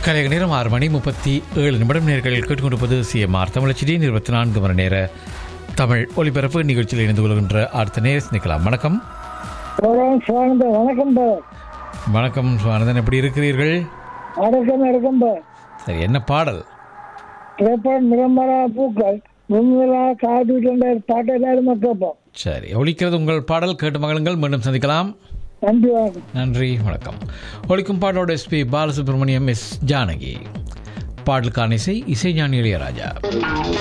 கலைக நேரம் ஆறு மணி முப்பத்தி ஏழு நிமிடம் நேர்கள் கேட்டுக்கொண்டிருப்பது சிஎம்ஆர் தமிழச்சிடி இருபத்தி நான்கு மணி நேர தமிழ் ஒலிபரப்பு நிகழ்ச்சியில் இணைந்து கொள்கின்ற அடுத்த நேர நிற்கலாம் வணக்கம் வணக்கம் சுவானந்த வணக்கம் பா வணக்கம் சுவானந்தன் எப்படி இருக்கிறீர்கள் வணக்கம் வணக்கம் பா சரி என்ன பாடல் திரைப்படம் நிரம்பரா பூக்கள் முன்னிலா காட்டு கொண்ட பாட்டு எல்லாரும் கேட்போம் சரி ஒலிக்கிறது உங்கள் பாடல் கேட்டு மகளுங்கள் மீண்டும் சந்திக்கலாம் நன்றி வணக்கம் நன்றி வணக்கம் ஒலிக்கும் பாடலோட எஸ்பி பாலசுப்ரமணியம் எஸ் ஜானகி பாடலுக்கான இசை இசைஞானி இளையராஜா